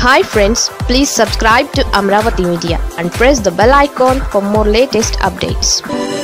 hi friends please subscribe to Amaravati media and press the bell icon for more latest updates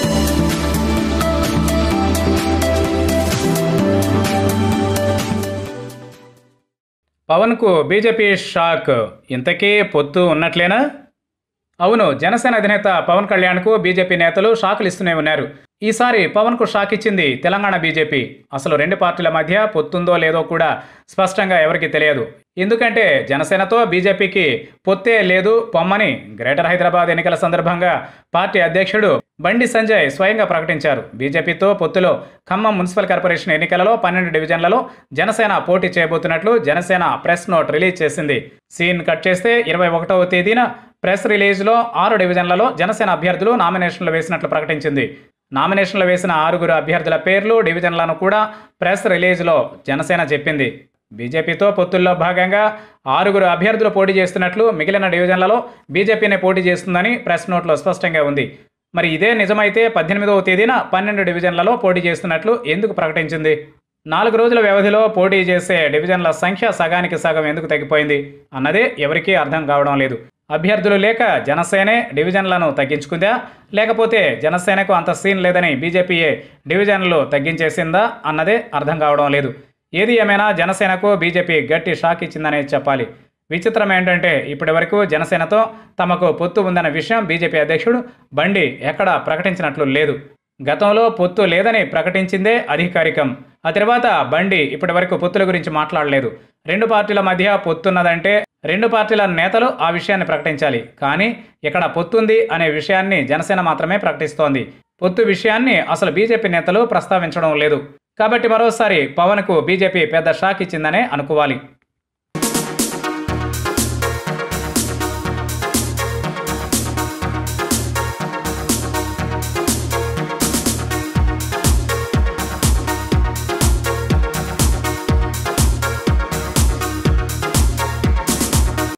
పవన్కు BJP shock ఇంతకీ పొత్తు ఉన్నట్లేనా అవును జనసేన అధినేత పవన్ కళ్యాణ్కు బీజేపీ నేతలు షాకులు ఇస్తూనే ఉన్నారు ఈసారి పవన్కు షాక్ ఇచ్చింది తెలంగాణ బీజేపీ అసలు రెండు పార్టీల మధ్య పొత్తుందో లేదో కూడా స్పష్టంగా ఎవరికీ తెలియదు ఎందుకంటే జనసేనతో బీజేపీకి పొత్తే లేదు పొమ్మని గ్రేటర్ హైదరాబాద్ ఎన్నికల సందర్భంగా పార్టీ అధ్యక్షుడు బండి సంజయ్ స్వయంగా ప్రకటించారు బీజేపీతో పొత్తులో ఖమ్మం మున్సిపల్ కార్పొరేషన్ ఎన్నికలలో పన్నెండు డివిజన్లలో జనసేన పోటీ చేయబోతున్నట్లు జనసేన ప్రెస్ నోట్ రిలీజ్ చేసింది సీన్ కట్ చేస్తే ఇరవై ఒకటవ తేదీన ప్రెస్ రిలీజ్లో ఆరు డివిజన్లలో జనసేన అభ్యర్థులు నామినేషన్లు వేసినట్లు ప్రకటించింది నామినేషన్లు వేసిన ఆరుగురు అభ్యర్థుల పేర్లు డివిజన్లను కూడా ప్రెస్ రిలీజ్లో జనసేన చెప్పింది బీజేపీతో పొత్తుల్లో భాగంగా ఆరుగురు అభ్యర్థులు పోటీ చేస్తున్నట్లు మిగిలిన డివిజన్లలో బీజేపీనే పోటీ చేస్తుందని ప్రెస్ నోట్లో స్పష్టంగా ఉంది మరి ఇదే నిజమైతే పద్దెనిమిదవ తేదీన పన్నెండు డివిజన్లలో పోటీ చేస్తున్నట్లు ఎందుకు ప్రకటించింది నాలుగు రోజుల వ్యవధిలో పోటీ చేసే డివిజన్ల సంఖ్య సగానికి సగం ఎందుకు తగ్గిపోయింది అన్నదే ఎవరికీ అర్థం కావడం లేదు అభ్యర్థులు లేక జనసేనే డివిజన్లను తగ్గించుకుందా లేకపోతే జనసేనకు అంత సీన్ లేదని బీజేపీయే డివిజన్లు తగ్గించేసిందా అన్నదే అర్థం కావడం లేదు ఏది ఏమైనా జనసేనకు బీజేపీ గట్టి షాక్ ఇచ్చిందనే చెప్పాలి విచిత్రం ఏంటంటే ఇప్పటి వరకు జనసేనతో తమకు పొత్తు ఉందన్న విషయం బీజేపీ అధ్యక్షుడు బండి ఎక్కడా ప్రకటించినట్లు లేదు గతంలో పొత్తు లేదని ప్రకటించిందే అధికారికం ఆ తర్వాత బండి ఇప్పటి వరకు పొత్తుల గురించి మాట్లాడలేదు రెండు పార్టీల మధ్య పొత్తున్నదంటే రెండు పార్టీల నేతలు ఆ విషయాన్ని ప్రకటించాలి కానీ ఇక్కడ పొత్తుంది అనే విషయాన్ని జనసేన మాత్రమే ప్రకటిస్తోంది పొత్తు విషయాన్ని అసలు బీజేపీ నేతలు ప్రస్తావించడం లేదు కాబట్టి మరోసారి పవన్కు బీజేపీ పెద్ద షాక్ ఇచ్చిందనే అనుకోవాలి